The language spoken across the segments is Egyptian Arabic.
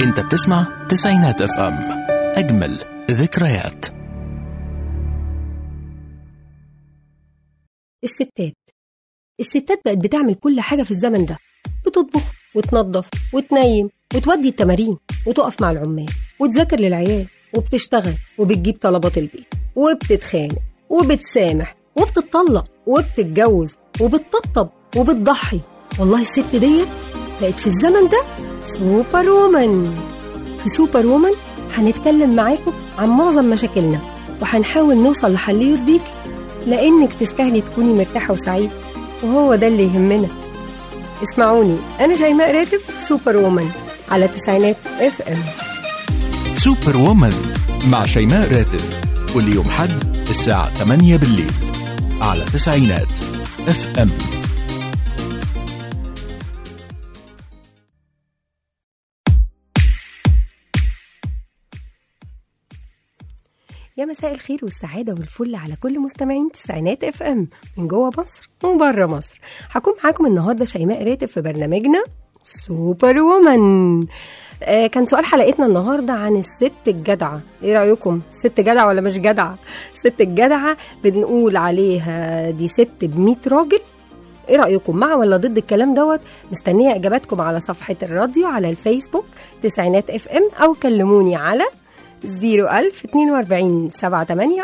انت بتسمع تسعينات اف ام اجمل ذكريات الستات الستات بقت بتعمل كل حاجة في الزمن ده بتطبخ وتنظف وتنيم وتودي التمارين وتقف مع العمال وتذاكر للعيال وبتشتغل وبتجيب طلبات البيت وبتتخانق وبتسامح وبتطلق وبتتجوز وبتطبطب وبتضحي والله الست ديت بقت في الزمن ده سوبر وومن في سوبر وومن هنتكلم معاكم عن معظم مشاكلنا وهنحاول نوصل لحل يرضيك لانك تستاهلي تكوني مرتاحه وسعيده وهو ده اللي يهمنا اسمعوني انا شيماء راتب في سوبر وومن على تسعينات اف ام سوبر وومن مع شيماء راتب كل يوم حد الساعة 8 بالليل على تسعينات اف ام يا مساء الخير والسعاده والفل على كل مستمعين تسعينات اف ام من جوه مصر وبره مصر هكون معاكم النهارده شيماء راتب في برنامجنا سوبر وومن آه كان سؤال حلقتنا النهارده عن الست الجدعه ايه رايكم ست جدعه ولا مش جدعه الست الجدعه بنقول عليها دي ست ب راجل ايه رايكم مع ولا ضد الكلام دوت مستنيه اجاباتكم على صفحه الراديو على الفيسبوك تسعينات اف ام او كلموني على 01000 42 78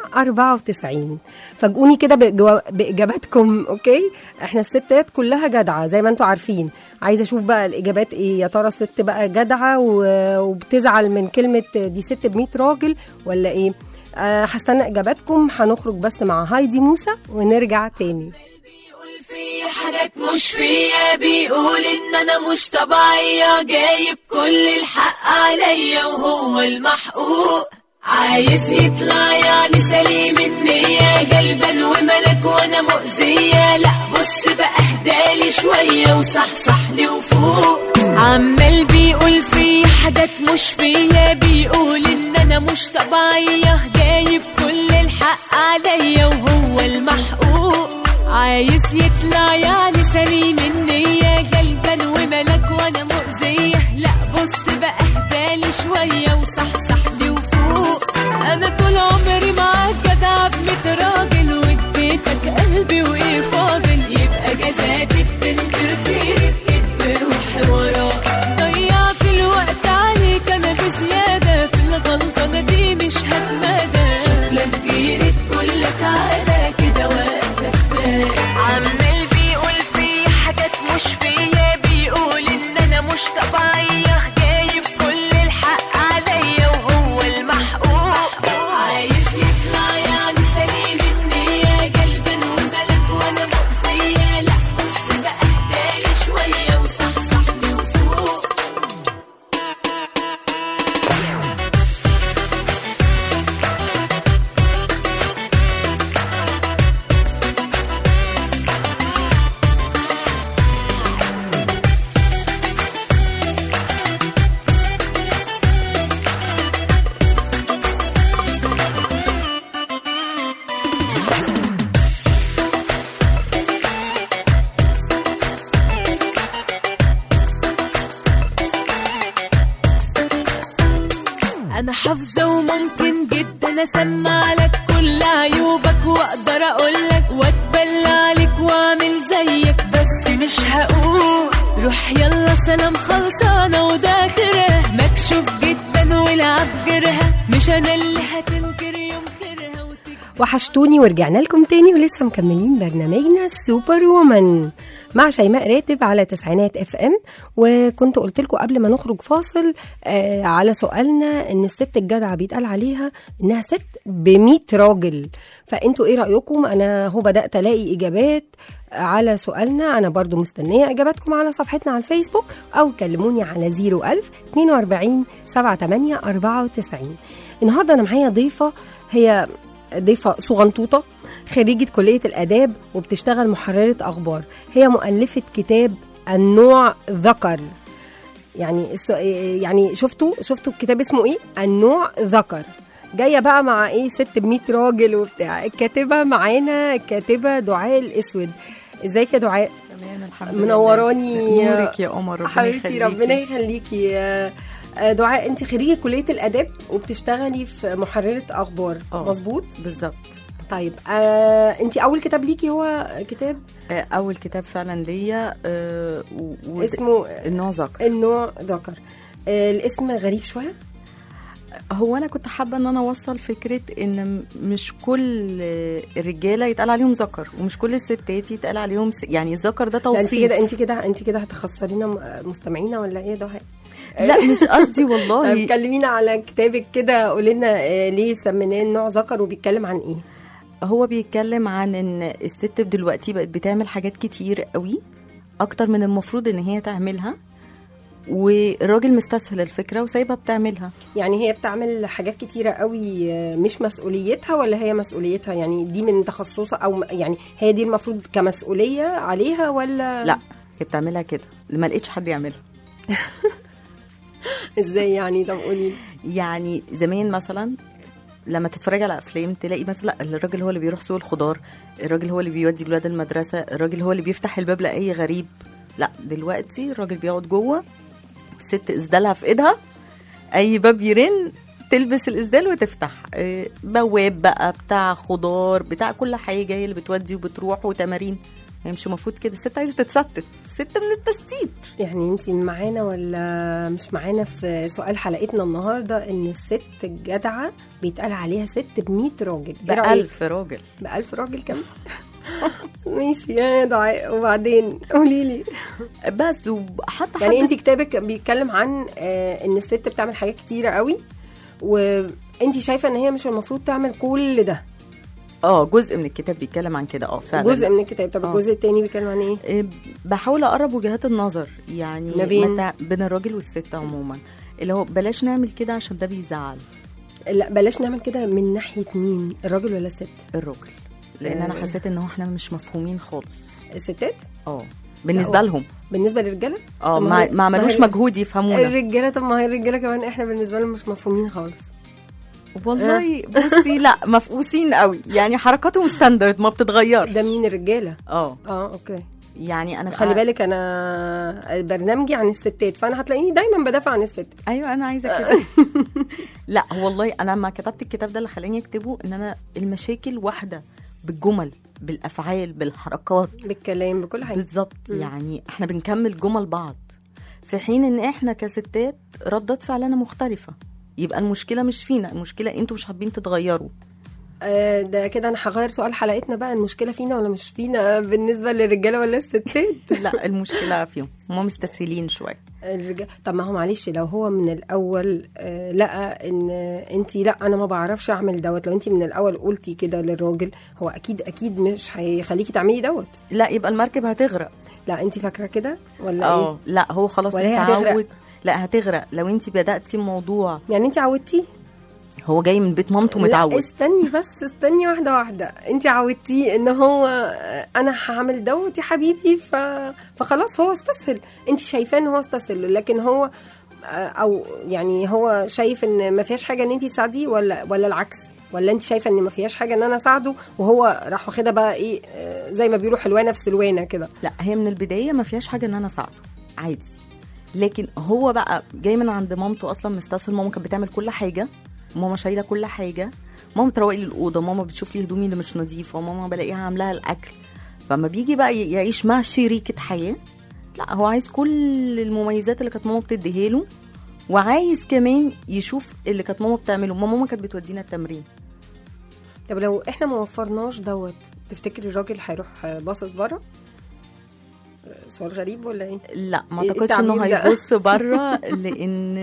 94 فاجئوني كده بإجوا- باجاباتكم اوكي احنا الستات كلها جدعه زي ما انتم عارفين عايزه اشوف بقى الاجابات ايه يا ترى الست بقى جدعه و- وبتزعل من كلمه دي ست ب 100 راجل ولا ايه آه، هستنى اجاباتكم هنخرج بس مع هايدي موسى ونرجع تاني بيقول في حاجات مش فيا بيقول ان انا مش طبيعية جايب كل الحق عليا وهو المحقوق عايز يطلع يعني سليم النية غلبان وملك وانا مؤذية لا بص بقى اهدالي شوية وصحصح لي وفوق عمال بيقول في حاجات مش فيا بيقول ان انا مش طبيعية جايب كل الحق عليا وهو المحقوق عايز يطلع يعني سليم النية قلبا وملك وانا مؤذية لا بص بقى اهدالي شوية وصحصح لي وفوق انا طول عمري معاك جدع بميت راجل واديتك قلبي وايه فاضل يبقى جزاتي بتنكر خيري بكدب وحوارات ضيعت الوقت عليك انا بزيادة في الغلطة انا دي مش هتمادى شوف لك غيري تقول لك على كده وقتك فات عمال بيقول في حاجات مش فيا بيقول ان انا مش طبيعية جايب كل الحق عليا وهو المحقوق عايز يطلع يعني سليم النية قلبا وملك وانا مؤذية لا بص بقى اهدالي شوية وصحصح لي وفوق انا حافظه وممكن جدا اسمع لك كل عيوبك واقدر اقولك واتبلى عليك واعمل زيك بس مش هقول روح يلا سلام خلصانه وده كره مكشوف جدا والعب جرها مش انا اللي هتنكر يوم خيرها وتكبر وحشتوني ورجعنا لكم تاني ولسه مكملين برنامجنا سوبر وومن مع شيماء راتب على تسعينات اف ام وكنت قلت لكم قبل ما نخرج فاصل آه على سؤالنا ان الست الجدعه بيتقال عليها انها ست ب راجل فانتوا ايه رايكم انا هو بدات الاقي اجابات على سؤالنا انا برضو مستنيه اجاباتكم على صفحتنا على الفيسبوك او كلموني على 01000 42 78 94 النهارده انا معايا ضيفه هي ضيفة صغنطوطة خريجة كلية الآداب وبتشتغل محررة أخبار هي مؤلفة كتاب النوع ذكر يعني الس- يعني شفتوا شفتوا الكتاب اسمه ايه النوع ذكر جايه بقى مع ايه ست ب 100 راجل وبتاع الكاتبه معانا الكاتبه دعاء الاسود ازيك يا دعاء تمام الحمد لله منوراني نورك يا قمر ربنا حبيبتي يخليكي. ربنا يخليكي آه، آه، دعاء انت خريجه كليه الاداب وبتشتغلي في محرره اخبار آه. مظبوط بالظبط طيب آه انت اول كتاب ليكي هو كتاب آه، اول كتاب فعلا ليا آه، و- و- اسمه النوع ذكر النوع ذكر آه الاسم غريب شويه هو انا كنت حابه ان انا اوصل فكره ان م- مش كل الرجاله يتقال عليهم ذكر ومش كل الستات يتقال عليهم س... يعني الذكر ده لا انت توصيف كده انت كده انت كده هتخسرينا م- مستمعينا ولا ايه يا دعاء لا مش قصدي طيب والله كلمينا على كتابك كده قولي لنا آه، ليه سميناه نوع ذكر وبيتكلم عن ايه هو بيتكلم عن ان الست دلوقتي بقت بتعمل حاجات كتير قوي اكتر من المفروض ان هي تعملها والراجل مستسهل الفكره وسايبها بتعملها يعني هي بتعمل حاجات كتيرة قوي آه، مش مسؤوليتها ولا هي مسؤوليتها يعني دي من تخصصها او م- يعني هي دي المفروض كمسؤولية عليها ولا لا هي بتعملها كده ما لقيتش حد يعملها ازاي يعني طب قولي لي. يعني زمان مثلا لما تتفرج على افلام تلاقي مثلا الراجل هو اللي بيروح سوق الخضار الراجل هو اللي بيودي الولاد المدرسه الراجل هو اللي بيفتح الباب لاي غريب لا دلوقتي الراجل بيقعد جوه ست اسدالها في ايدها اي باب يرن تلبس الاسدال وتفتح آه، بواب بقى بتاع خضار بتاع كل حاجه هي اللي بتودي وبتروح وتمارين هي مش المفروض كده الست عايزه تتستت الست من التستيت يعني انت معانا ولا مش معانا في سؤال حلقتنا النهارده ان الست الجدعه بيتقال عليها ست ب 100 راجل إيه رأيك؟ بألف راجل بألف راجل كمان ماشي يا دعاء وبعدين قولي لي بس وحتى يعني حد- انت كتابك بيتكلم عن آه، ان الست بتعمل حاجات كتيره قوي وانت شايفه ان هي مش المفروض تعمل كل ده اه جزء من الكتاب بيتكلم عن كده اه فعلا جزء من الكتاب طب آه. الجزء التاني بيتكلم عن ايه إيه، بحاول اقرب وجهات النظر يعني ما بين؟ متى بين الراجل والست عموما اللي هو بلاش نعمل كده عشان ده بيزعل لا بلاش نعمل كده من ناحيه مين الراجل ولا الست الراجل لان انا آه. حسيت ان هو احنا مش مفهومين خالص الستات اه بالنسبه هو- لهم بالنسبه للرجاله اه طب ما ما, هي- ما عملوش ما هي- مجهود يفهمونا الرجاله طب ما هي الرجاله كمان احنا بالنسبه لهم مش مفهومين خالص والله بصي لا مفقوسين قوي يعني حركاتهم ستاندرد ما بتتغيرش ده مين الرجاله اه اه اوكي يعني انا خلي بالك انا برنامجي عن الستات فانا هتلاقيني دايما بدافع عن الست ايوه انا عايزه كده لا والله انا لما كتبت الكتاب ده اللي خلاني اكتبه ان انا المشاكل واحده بالجمل بالافعال بالحركات بالكلام بكل حاجه بالظبط مم. يعني احنا بنكمل جمل بعض في حين ان احنا كستات ردات فعلنا مختلفه يبقى المشكله مش فينا المشكله انتوا مش حابين تتغيروا آه، ده كده انا هغير سؤال حلقتنا بقى المشكله فينا ولا مش فينا بالنسبه للرجاله ولا الستات لا المشكله فيهم هم مستسهلين شويه الرجال طب ما هو معلش لو هو من الاول آه لقى ان انت لا انا ما بعرفش اعمل دوت لو انت من الاول قلتي كده للراجل هو اكيد اكيد مش هيخليكي تعملي دوت لا يبقى المركب هتغرق لا انت فاكره كده ولا اه ايه لا هو خلاص ولا هي هتغرق؟ اتعود لا هتغرق لو انت بداتي موضوع يعني انت عودتيه هو جاي من بيت مامته لا متعود استني بس استني واحده واحده انت عودتيه ان هو آه، انا هعمل دوت يا حبيبي ف... فخلاص هو استسهل انت شايفاه ان هو استسهل لكن هو آه، او يعني هو شايف ان ما فيهاش حاجه ان انت تساعديه ولا ولا العكس ولا انت شايفه ان ما فيهاش حاجه ان انا اساعده وهو راح واخدها بقى ايه آه، زي ما بيقولوا حلوانه في سلوانه كده لا هي من البدايه ما فيهاش حاجه ان انا اساعده عادي لكن هو بقى جاي من عند مامته اصلا مستسهل ماما كانت بتعمل كل حاجه ماما شايله كل حاجه ماما تروق لي الاوضه ماما بتشوف لي هدومي اللي مش نظيفه ماما بلاقيها عاملاها الاكل فما بيجي بقى ي- يعيش مع شريكه حياه لا هو عايز كل المميزات اللي كانت ماما بتديها له وعايز كمان يشوف اللي كانت ماما بتعمله ماما ماما كانت بتودينا التمرين طب لو احنا ما وفرناش دوت تفتكري الراجل هيروح آه، باصص بره آه، سؤال غريب ولا ايه لا ما إيه اعتقدش انه التعبير ده؟ هيبص بره لان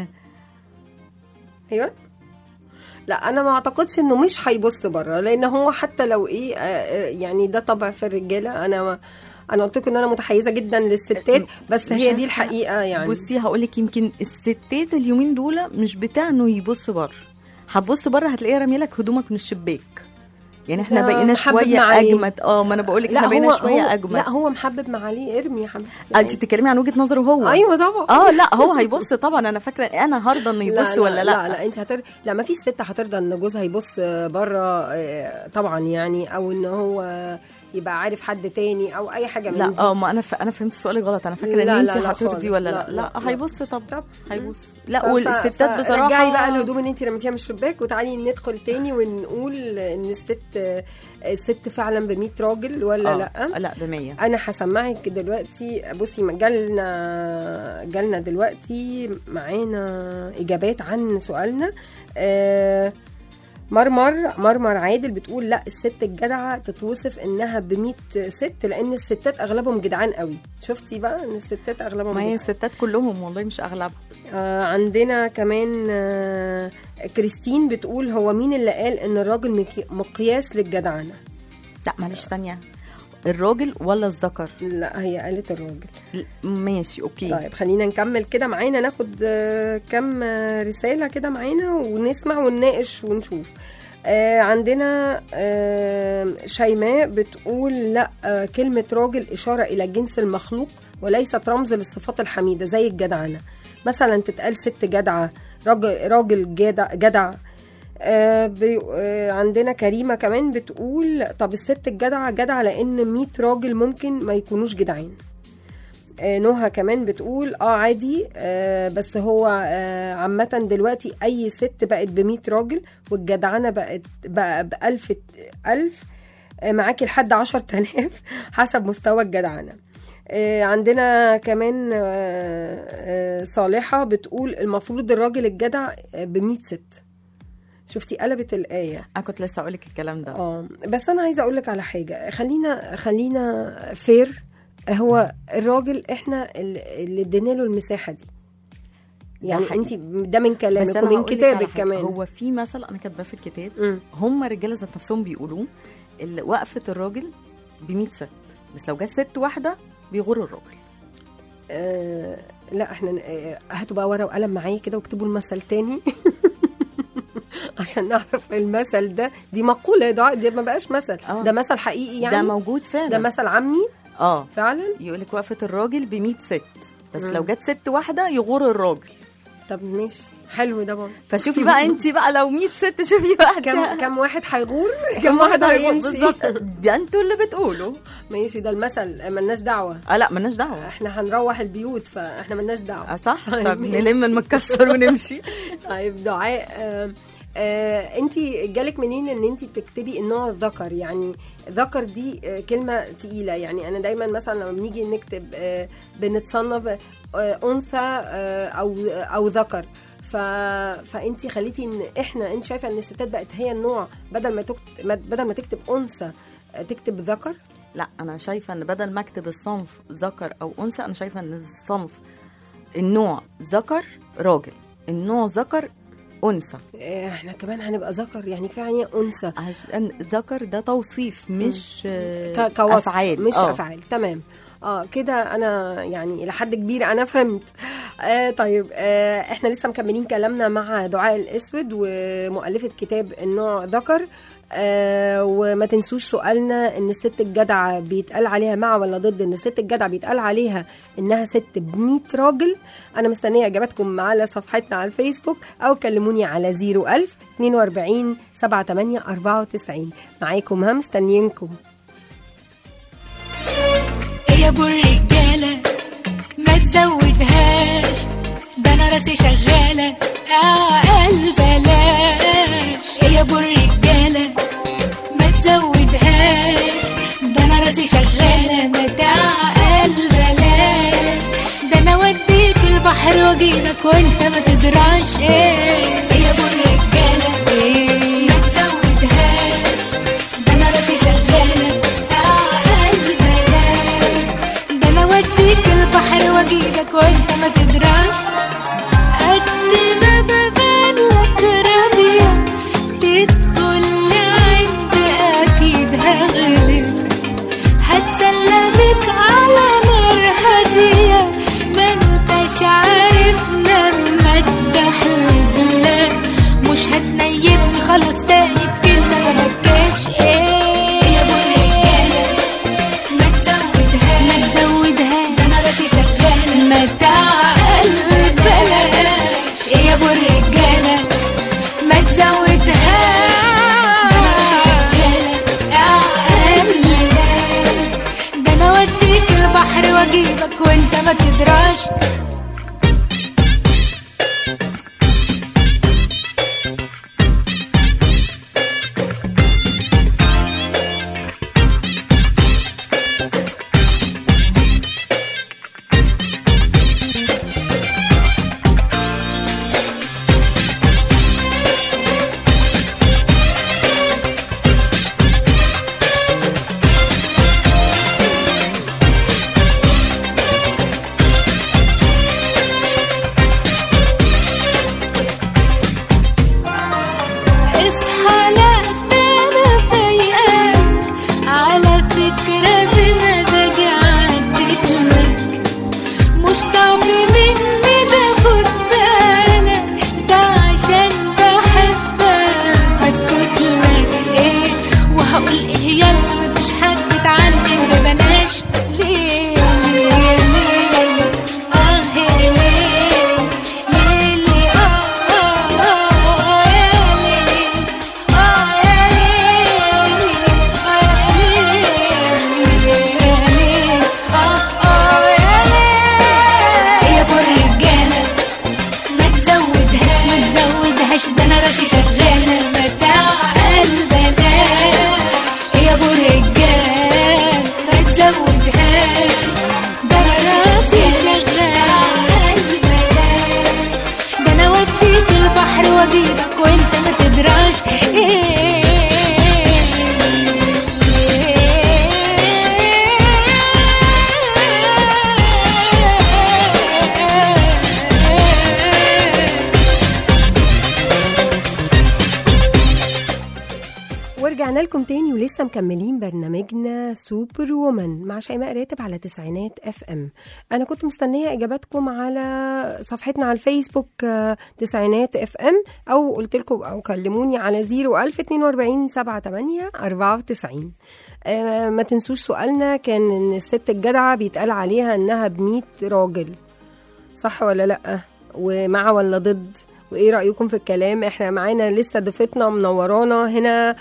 ايوه لا انا ما اعتقدش انه مش هيبص بره لان هو حتى لو ايه آه، آه، يعني ده طبع في الرجاله انا ما انا قلت لكم ان انا متحيزه جدا للستات بس مش هي دي عارفة. الحقيقه يعني بصي هقول لك يمكن الستات اليومين دول مش بتاع انه يبص بره هتبص بره هتلاقيها راميه لك هدومك من الشباك يعني احنا ده بقينا محبب شويه معاليه. اجمد اه ما انا بقول لك لا احنا هو بقينا شويه هو اجمد لا هو محبب معاليه ارمي يا حبيبي آه، انت بتتكلمي عن وجهه نظره هو ايوه طبعا اه لا هو هيبص طبعا انا فاكره انا هرضى انه يبص ولا لا, لا لا انت هتر... لا ما فيش ست هترضى ان جوزها يبص بره طبعا يعني او ان هو يبقى عارف حد تاني او اي حاجه من لا دي اه ما انا ف... انا فهمت سؤالك غلط انا فاكره لا، ان لا، انت لا هترضي خالص. ولا لا، لا لا، لا لا. هيبص طب طب هيبص ف- لا والستات ف- بصراحه رجعي بقى الهدوم اللي انت رميتيها من الشباك وتعالي ندخل تاني ونقول ان الست الست فعلا ب 100 راجل ولا آه، لا لا ب 100 انا هسمعك دلوقتي بصي ما جالنا جالنا دلوقتي معانا اجابات عن سؤالنا آه، مرمر مرمر عادل بتقول لا الست الجدعه تتوصف انها ب 100 ست لان الستات اغلبهم جدعان قوي شفتي بقى ان الستات اغلبهم ما هي جدعان. الستات كلهم والله مش اغلبهم آه عندنا كمان آه كريستين بتقول هو مين اللي قال ان الراجل مكي- مقياس للجدعنه لا معلش ثانيه الراجل ولا الذكر لا هي قالت الراجل ل- ماشي اوكي طيب خلينا نكمل كده معانا ناخد آه، كم آه، رسالة كده معانا ونسمع ونناقش ونشوف آه، عندنا آه، شيماء بتقول لا آه، كلمة راجل إشارة إلى الجنس المخلوق وليست رمز للصفات الحميدة زي الجدعنة مثلا تتقال ست جدعة راجل, راجل جدع, جدع آه بي آه عندنا كريمة كمان بتقول طب الست الجدعة جدعة لأن 100 راجل ممكن ما يكونوش جدعين آه، نهى كمان بتقول اه عادي آه بس هو آه عامة دلوقتي أي ست بقت ب راجل والجدعنة بقت بقى بألف ألف آه معاكي لحد عشر تلاف حسب مستوى الجدعنة آه عندنا كمان آه آه صالحة بتقول المفروض الراجل الجدع ب ست شفتي قلبت الآية انا كنت لسه اقول لك الكلام ده اه بس انا عايزه اقول لك على حاجه خلينا خلينا فير هو الراجل احنا اللي اللي ادينا له المساحه دي يعني حقيقي. انت ده من كلامك أنا ومن هقول لك كتابك على حاجة. كمان هو في مثل انا كاتباه في الكتاب مم. هم رجاله ذات نفسهم بيقولوه اللي وقفه الراجل ب 100 ست بس لو جت ست واحده بيغر الراجل آه لا احنا آه، هاتوا بقى ورقه وقلم معايا كده واكتبوا المثل تاني عشان نعرف المثل ده دي مقوله ده ده ما بقاش مثل آه. ده مثل حقيقي يعني ده موجود فعلا ده مثل عمي اه فعلا يقول لك وقفه الراجل ب 100 ست بس مم. لو جت ست واحده يغر الراجل طب ماشي حلو ده برضه فشوفي بقى انت بقى لو 100 ست شوفي بقى كم كم واحد هيغور كم واحد هيمشي بالظبط ده انتوا اللي بتقولوا ماشي ده المثل ملناش دعوه اه لا مالناش دعوه احنا هنروح البيوت فاحنا ملناش اه دعوه صح طيب، طب ماشي. نلم المكسر ونمشي طيب دعاء آه آه انت جالك منين ان انت تكتبي النوع الذكر يعني ذكر دي آه كلمه تقيله يعني انا دايما مثلا لما بنيجي نكتب آه بنتصنف آه انثى آه او او ذكر ف... فانت خليتي ان احنا انت شايفه ان الستات بقت هي النوع بدل ما تكتب بدل ما تكتب انثى آه، تكتب ذكر لا انا شايفه ان بدل ما اكتب الصنف ذكر او انثى انا شايفه ان الصنف النوع ذكر راجل النوع ذكر انثى آه، احنا كمان هنبقى ذكر يعني فعلا انثى عشان ذكر ده توصيف مش ك- كوصف افعال مش آه. افعال تمام اه كده انا يعني الى حد كبير انا فهمت آه طيب آه احنا لسه مكملين كلامنا مع دعاء الاسود ومؤلفه كتاب النوع ذكر آه وما تنسوش سؤالنا ان الست الجدعه بيتقال عليها مع ولا ضد ان الست الجدعه بيتقال عليها انها ست ب 100 راجل انا مستنيه اجاباتكم على صفحتنا على الفيسبوك او كلموني على 01000 42 78 94 معاكم ها مستنيينكم يا ابو الرجاله ما تزودهاش ده انا راسي شغاله اقل بلاش يا ابو الرجاله ما تزودهاش ده انا راسي شغاله ما تعقل بلاش ده انا اوديك البحر واجيبك وانت ما تدراش ايه يا ابو الرجاله ايه ما تزودهاش ده انا راسي شغاله اقل بلاش ده انا اوديك البحر واجيبك وانت ما تدراش قد ما ببان لك راضية تدخل لعند اكيد هغلب هتسلمك على نار هادية ما انتش عارف لما تحلب لا مش هتنيبني خلاص تاني بكلمة ما بكاش ايه يا ابو الرجالة ما تزودها ما تزودها ده انا راسي شغال ما تعقل بلاش نصيبك وانت ما تدراش ورجعنا لكم تاني ولسه مكملين برنامجنا سوبر وومن مع شيماء راتب على تسعينات اف ام انا كنت مستنيه اجاباتكم على صفحتنا على الفيسبوك آه، تسعينات اف ام او قلت لكم او كلموني على 01042 78 94 آه، ما تنسوش سؤالنا كان ان الست الجدعه بيتقال عليها انها ب راجل صح ولا لا ومع ولا ضد وايه رايكم في الكلام احنا معانا لسه ضيفتنا منورانا هنا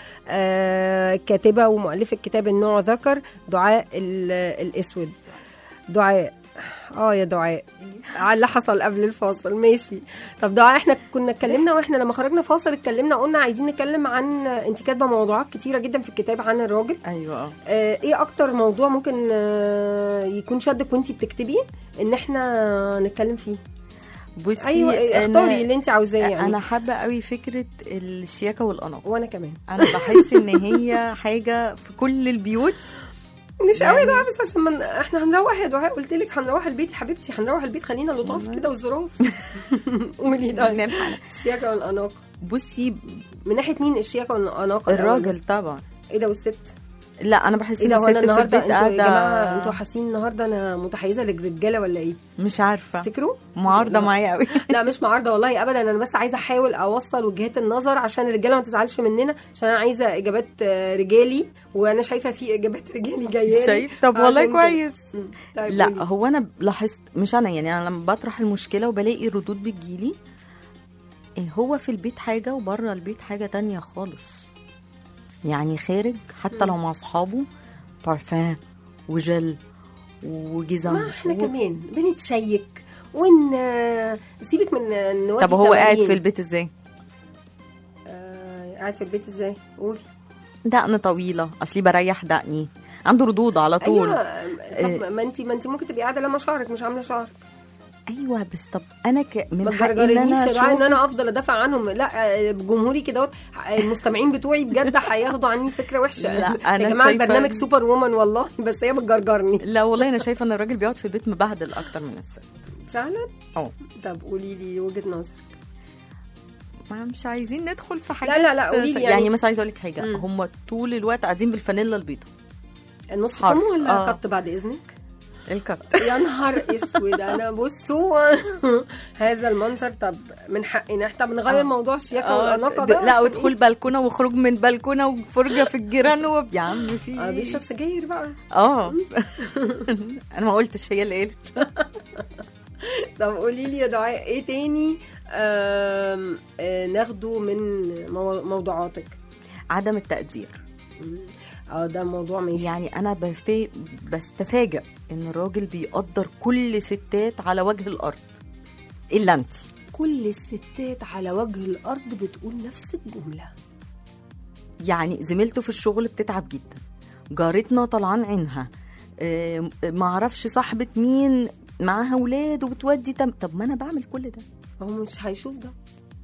آه كاتبه ومؤلفه كتاب النوع ذكر دعاء ال- الاسود دعاء اه يا دعاء على اللي حصل قبل الفاصل ماشي طب دعاء احنا كنا اتكلمنا واحنا لما خرجنا فاصل اتكلمنا قلنا عايزين نتكلم عن انت كاتبه موضوعات كتيره جدا في الكتاب عن الراجل ايوه اه آه، ايه اكتر موضوع ممكن آه، يكون شدك وانتي بتكتبيه ان احنا نتكلم فيه بصي ايوه أنا- اختاري اللي انت عاوزاه يعني انا حابه قوي فكره الشياكه والاناقه وانا كمان انا بحس ان هي حاجه في كل البيوت مش قوي يعني- يا دعاء بس عشان من... احنا هنروح يا دعاء قلت لك هنروح البيت يا حبيبتي هنروح البيت خلينا لطاف كده والظروف قولي ده نلحق. الشياكه والاناقه بصي من ناحيه مين الشياكه والاناقه الأول الراجل بس؟ طبعا ايه ده والست لا انا بحس ايه ان ده هو انا الست في النهارده البيت انتوا يا جماعه انتوا قاعده حاسين النهارده انا متحيزه للرجاله ولا ايه مش عارفه تفتكروا معارضه لا. معايا قوي لا مش معارضه والله ابدا انا بس عايزه احاول اوصل وجهات النظر عشان الرجاله ما تزعلش مننا عشان انا عايزه اجابات آه، رجالي وانا شايفه في اجابات رجالي جايه لي. شايف طب والله عشان كده. كويس مم. طيب لا قولي. هو انا لاحظت مش انا يعني انا لما بطرح المشكله وبلاقي ردود بتجيلي إيه هو في البيت حاجه وبره البيت حاجه تانية خالص يعني خارج حتى لو مع اصحابه بارفان وجل وجزم ما احنا و- كمان بنتشيك ون آه، سيبك من آه، نودي طب هو قاعد التمارين. في البيت ازاي آه، قاعد في البيت ازاي قولي دقن طويله اصلي بريح دقني عنده ردود على طول ايوه طب ما انت ما انت ممكن تبقي قاعده لما شعرك مش عامله شعر ايوه بس طب انا ك... ما من حقي ان تجرجرنيش انا يا دعاء ان أشوف- انا افضل ادافع عنهم لا آه، جمهوري كده اهوت، المستمعين بتوعي بجد هياخدوا عني فكره وحشه لا، أنا يا جماعه شايفة- البرنامج سوبر وومن والله بس هي بتجرجرني لا والله انا شايفه ان الراجل بيقعد في البيت مبهدل اكتر من الست فعلا اه طب قولي لي وجهه نظر ما مش عايزين ندخل في حاجات لا، لا، قولي لي يعني, يعني- يعني مثلا عايزه اقول لك حاجه مم. هم طول الوقت قاعدين بالفانيلا البيضاء النص حرف. كم ولا آه. قط بعد اذنك الكت يا نهار اسود انا بصوا هذا المنظر طب من حقنا طب نغير آه. موضوع الشياكه آه، والاناقه د- ده لا عشان وادخل إيه؟ بلكونه وخروج من بلكونه وفرجه في الجيران وب... يا عم في آه بيشرب سجاير بقى اه انا ما قلتش هي اللي قالت طب قولي لي يا دعاء ايه تاني آم، آه ناخده من مو- موضوعاتك عدم التقدير اه ده موضوع ماشي يعني انا بفي... بستفاجئ ان الراجل بيقدر كل ستات على وجه الارض الا انت كل الستات على وجه الارض بتقول نفس الجمله يعني زميلته في الشغل بتتعب جدا جارتنا طلعان عينها آه، معرفش صاحبة مين معاها ولاد وبتودي تم... طب ما انا بعمل كل ده هو مش هيشوف ده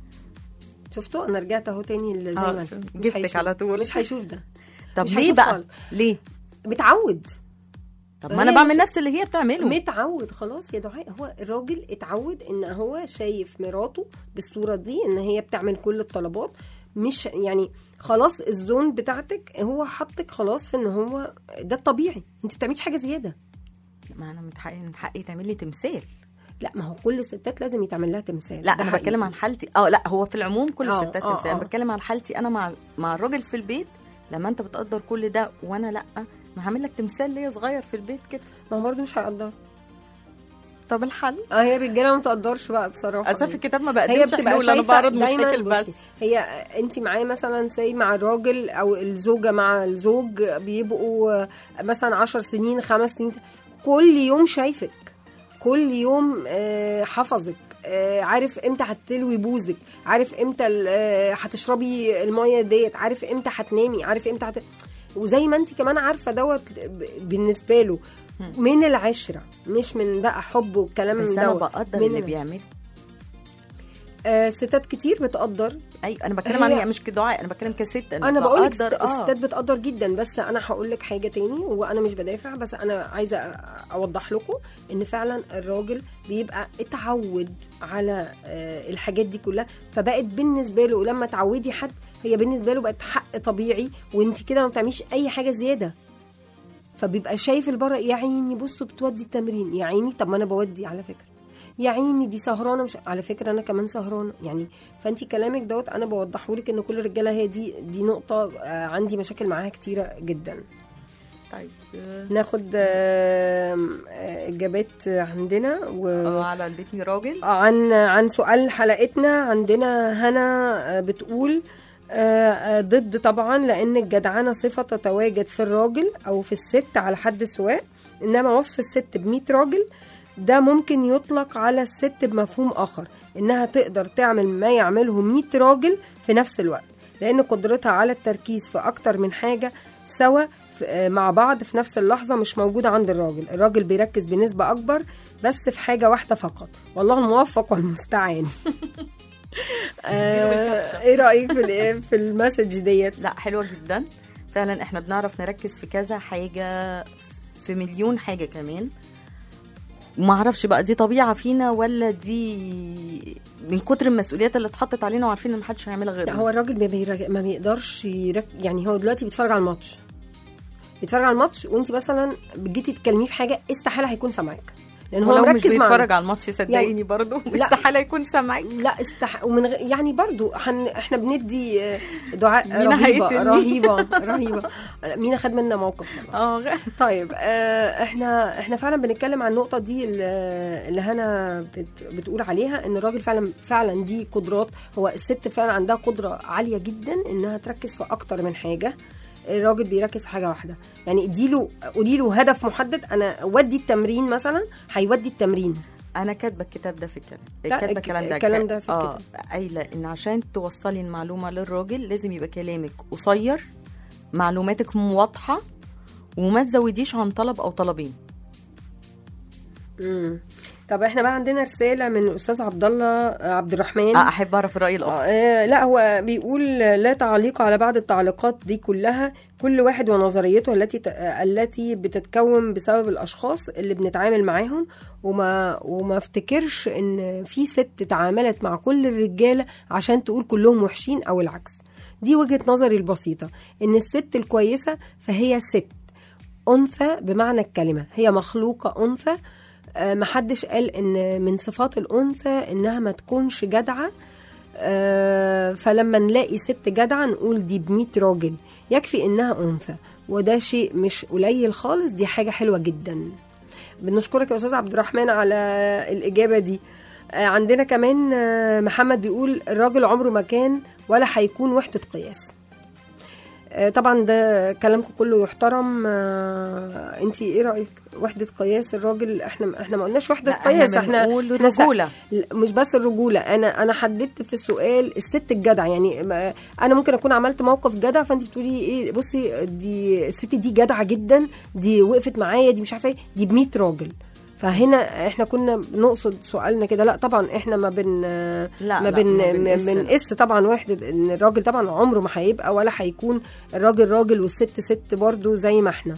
شفتوا انا رجعت اهو تاني اللي زي آه، ما أنا. مش جبتك هيشوف. على طول. مش هيشوف ده طب مش ليه هيشوف بقى خالص. ليه متعود طب ما انا هي بعمل مش- نفس اللي هي بتعمله متعود خلاص يا دعاء هو الراجل اتعود ان هو شايف مراته بالصوره دي ان هي بتعمل كل الطلبات مش يعني خلاص الزون بتاعتك هو حطك خلاص في ان هو ده الطبيعي انت بتعمليش حاجه زياده ما انا من حقي من حقي تعمل لي تمثال لا ما هو كل الستات لازم يتعمل لها تمثال لا ده انا حقيقي. بتكلم عن حالتي اه لا هو في العموم كل آه، الستات آه، تمثال انا آه. بتكلم عن حالتي انا مع مع الراجل في البيت لما انت بتقدر كل ده وانا لا ما هعمل لك تمثال ليا صغير في البيت كده ما هو برضه مش هيقدر طب الحل اه هي الرجاله ما تقدرش بقى بصراحه اصل في الكتاب ما هي بقدمش بتبقى حلول انا شايفه بعرض دايما مشاكل بس بصي هي انت معايا مثلا سي مع الراجل او الزوجه مع الزوج بيبقوا مثلا عشر سنين خمس سنين كل يوم شايفك كل يوم آه، حفظك آه، عارف امتى هتلوي بوزك عارف امتى ال- آه، هتشربي الميه ديت عارف امتى هتنامي عارف امتى هت... وزي ما انت كمان عارفه دوت ب- بالنسبه له من العشره مش من بقى حب والكلام بس من انا دوت بقدر من اللي العشرة. بيعمله آه ستات كتير بتقدر اي انا بتكلم عن هي- هي مش كدعاء انا بتكلم كست انا بقول لك بقدر- آه. الستات بتقدر جدا بس انا هقول لك حاجه تاني وانا مش بدافع بس انا عايزه أ- اوضح لكم ان فعلا الراجل بيبقى اتعود على آه، الحاجات دي كلها فبقت بالنسبه له لما تعودي حد هي بالنسبه له بقت حق طبيعي وانت كده ما بتعمليش اي حاجه زياده فبيبقى شايف البره يا عيني بصوا بتودي التمرين يا عيني طب ما انا بودي على فكره يا عيني دي سهرانه مش على فكره انا كمان سهرانه يعني فانت كلامك دوت انا بوضحه لك ان كل الرجاله هي دي دي نقطه آه، عندي مشاكل معاها كتيره جدا طيب آه، ناخد آم، آه، اجابات عندنا و آه، على البيت راجل عن عن سؤال حلقتنا عندنا هنا آه، بتقول آه، آه، ضد طبعا لان الجدعنه صفه تتواجد في الراجل او في الست على حد سواء انما وصف الست ب 100 راجل ده ممكن يطلق على الست بمفهوم اخر انها تقدر تعمل ما يعمله 100 راجل في نفس الوقت لان قدرتها على التركيز في اكتر من حاجه سوا في- آه، مع بعض في نفس اللحظه مش موجوده عند الراجل الراجل بيركز بنسبه اكبر بس في حاجه واحده فقط والله الموفق والمستعان آه، ايه رايك في ال- في المسج ديت لا حلوه جدا فعلا احنا بنعرف نركز في كذا حاجه في مليون حاجه كمان وما اعرفش بقى دي طبيعه فينا ولا دي من كتر المسؤوليات اللي اتحطت علينا وعارفين ان محدش هيعملها لا غيرنا هو الراجل ما, بيرك... ما بيقدرش يرك... يعني هو دلوقتي بيتفرج على الماتش بيتفرج على الماتش وانت مثلا جيتي تتكلمي في حاجه استحاله هيكون سامعك لان هو ولو مش مركز بيتفرج معاك على الماتش صدقيني يعني- برضه لا. استحاله يكون سامعك لا استح... ومن غ... يعني برضو حن... احنا بندي آه، دعاء مينا رهيبه هيقتلني. رهيبه رهيبه مينا خد منا موقف خلاص اه طيب آه، احنا احنا فعلا بنتكلم عن النقطه دي اللي اللي هنا بت بتقول عليها ان الراجل فعلا فعلا دي قدرات هو الست فعلا عندها قدره عاليه جدا انها تركز في اكتر من حاجه الراجل بيركز في حاجه واحده يعني اديله قولي له هدف محدد انا ودي التمرين مثلا هيودي التمرين انا كاتبه الكتاب ده في الكلام لا، كاتبه الك- الكلام ده الكلام ده في اه قايله ان عشان توصلي المعلومه للراجل لازم يبقى كلامك قصير معلوماتك واضحه وما تزوديش عن طلب او طلبين مم. طب احنا بقى عندنا رساله من الاستاذ عبد الله عبد الرحمن آه احب اعرف الراي الاخر آه لا هو بيقول لا تعليق على بعض التعليقات دي كلها كل واحد ونظريته التي ت- آه، التي بتتكون بسبب الاشخاص اللي بنتعامل معاهم وما وما افتكرش ان في ست تعاملت مع كل الرجاله عشان تقول كلهم وحشين او العكس دي وجهه نظري البسيطه ان الست الكويسه فهي ست انثى بمعنى الكلمه هي مخلوقه انثى آه، محدش قال ان من صفات الانثى انها ما تكونش جدعه آه، فلما نلاقي ست جدعه نقول دي ب 100 راجل يكفي انها انثى وده شيء مش قليل خالص دي حاجه حلوه جدا بنشكرك يا استاذ عبد الرحمن على الاجابه دي آه، عندنا كمان آه، محمد بيقول الراجل عمره ما كان ولا هيكون وحده قياس آه، طبعا ده كلامكم كله يحترم انت ايه رايك وحده قياس الراجل احنا احنا ما قلناش وحده لا، قياس احنا احنا بنقول إحنا س- رجولة. لا، مش بس الرجوله انا انا حددت في السؤال الست الجدع يعني ما- انا ممكن اكون عملت موقف جدع فانت بتقولي ايه بصي دي الست دي جدعه جدا دي وقفت معايا دي مش عارفه ايه دي ب 100 راجل فهنا احنا كنا بنقصد سؤالنا كده لا طبعا احنا ما بن لا، ما لا، بن ما ما بنقيس. بنقيس طبعا وحده ان الراجل طبعا عمره ما هيبقى ولا هيكون الراجل راجل والست ست برضو زي ما احنا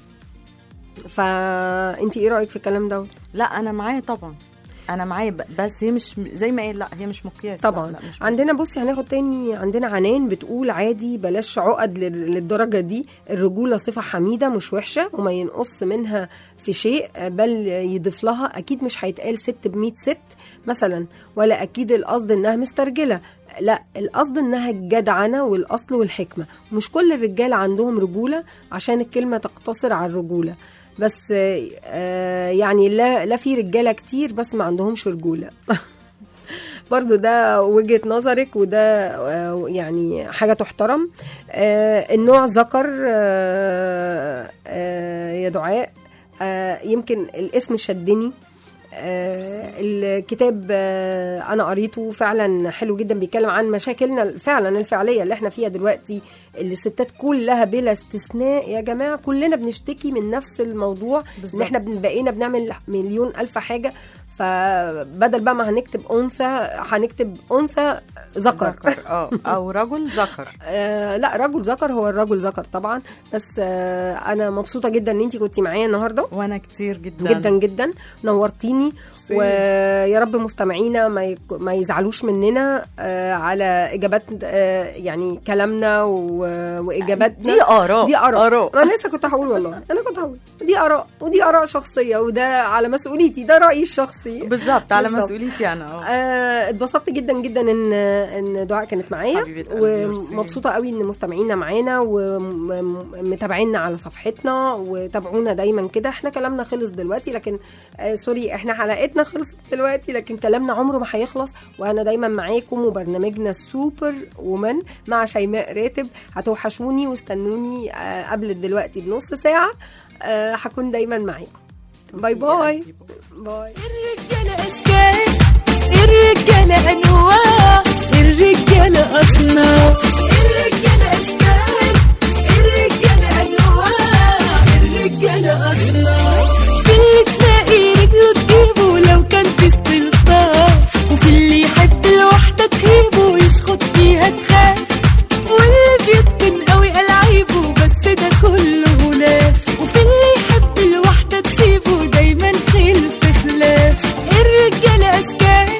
فانت ايه رايك في الكلام دوت لا انا معاه طبعا انا معاه ب- بس هي مش زي ما قال لا هي مش مقياس طبعا لا لا مش عندنا بصي هناخد تاني عندنا عنان بتقول عادي بلاش عقد لل- للدرجه دي الرجوله صفه حميده مش وحشه وما ينقص منها في شيء بل يضيف لها اكيد مش هيتقال ست ب ست مثلا ولا اكيد القصد انها مسترجله لا القصد انها الجدعنه والاصل والحكمه مش كل الرجال عندهم رجوله عشان الكلمه تقتصر على الرجوله بس آه، يعني لا لا في رجاله كتير بس ما عندهمش رجوله برضو ده وجهة نظرك وده آه، يعني حاجة تحترم آه، النوع ذكر آه، آه، يا دعاء آه، يمكن الاسم شدني آه، الكتاب آه، انا قريته فعلا حلو جدا بيتكلم عن مشاكلنا فعلا الفعليه اللي احنا فيها دلوقتي اللي الستات كلها بلا استثناء يا جماعه كلنا بنشتكي من نفس الموضوع ان بالظبط. احنا بن- بقينا بنعمل مليون الف حاجه فبدل بقى ما هنكتب انثى هنكتب انثى ذكر ذكر اه او رجل ذكر آه لا رجل ذكر هو الرجل ذكر طبعا بس آه انا مبسوطه جدا ان انت كنتي معايا النهارده وانا كتير جدا جدا جدا نورتيني ميرسي. ويا رب مستمعينا ما يك- ما يزعلوش مننا آه على اجابات آه يعني كلامنا و- واجاباتنا دي اراء دي اراء اراء انا لسه كنت هقول والله انا كنت هقول دي اراء ودي اراء شخصيه وده على مسؤوليتي ده رايي الشخصي بالظبط على بالظبط. مسؤوليتي انا اه آه، اتبسطت جدا جدا ان ان دعاء كانت معايا حبيبة قلبي، ميرسي. ومبسوطه قوي ان مستمعينا معانا ومتابعينا على صفحتنا وتابعونا دايما كده احنا كلامنا خلص دلوقتي لكن آه سوري احنا حلقتنا خلصت دلوقتي لكن كلامنا عمره ما هيخلص وانا دايما معاكم وبرنامجنا السوبر وومن مع شيماء راتب هتوحشوني واستنوني آه قبل دلوقتي بنص ساعه آه هكون دايما معاكم باي باي باي الرجالة أشكال الرجالة أنواع الرجالة أصناف الرجالة أشكال الرجالة أنواع الرجالة أصناف في اللي تلاقي رجله تجيبه لو كان في استلطاف وفي اللي يحب الواحدة تهيبه ويشخط فيها تخاف واللي بيتقن قوي ألعيبه بس ده كله غلاف وفي اللي يحب الواحدة تسيبه دايما خلف خلاف الرجالة أشكال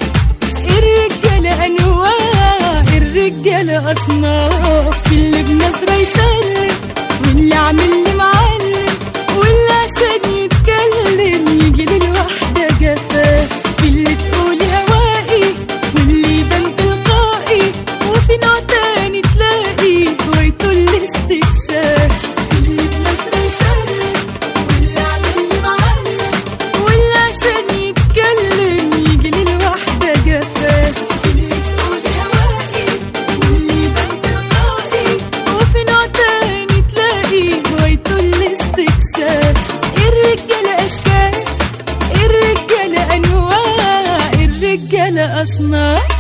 الرجالة أنواع الرجالة أصناف في اللي بنظرة يسلم واللي عامل لي معلم واللي عشان يتكلم يجي للوحدة جفاف في اللي تقولي هوائي واللي يبان تلقائي وفي نوع تاني تلاقي هوايته الاستكشاف في اللي بنظرة يسلم واللي عامل لي معلم واللي عشان يتكلم يجي للوحدة جفاف في اللي تقولي هوائي واللي يبان تلقائي وفي نوع تاني تلاقي هوايته الاستكشاف الرجالة أشكال الرجالة أنواع الرجالة أصناف